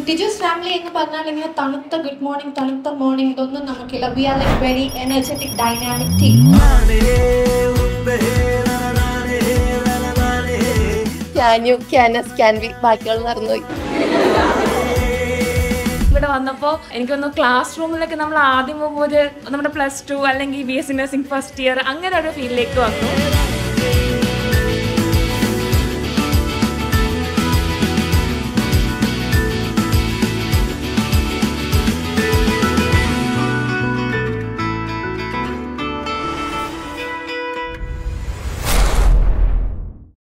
ഡിജോസ് family എന്ന് പറഞ്ഞാൽ ഇങ്ങനെ തണുത്ത ഗുഡ് മോർണിംഗ് തണുത്ത മോർണിംഗ് ഇതൊന്നും നമുക്കില്ല we are like very energetic dynamic team can you ക്യാനസ് ക്യാൻ ബി ബാക്കികൾ മറന്നുപോയി ഇവിടെ വന്നപ്പോൾ എനിക്കൊന്ന് ക്ലാസ് റൂമിലൊക്കെ നമ്മൾ ആദ്യം പോകുമ്പോൾ ഒരു നമ്മുടെ പ്ലസ് ടു അല്ലെങ്കിൽ B S C nursing first year അങ്ങനെ ഒരു ഫീലിലേക്ക് വന്നു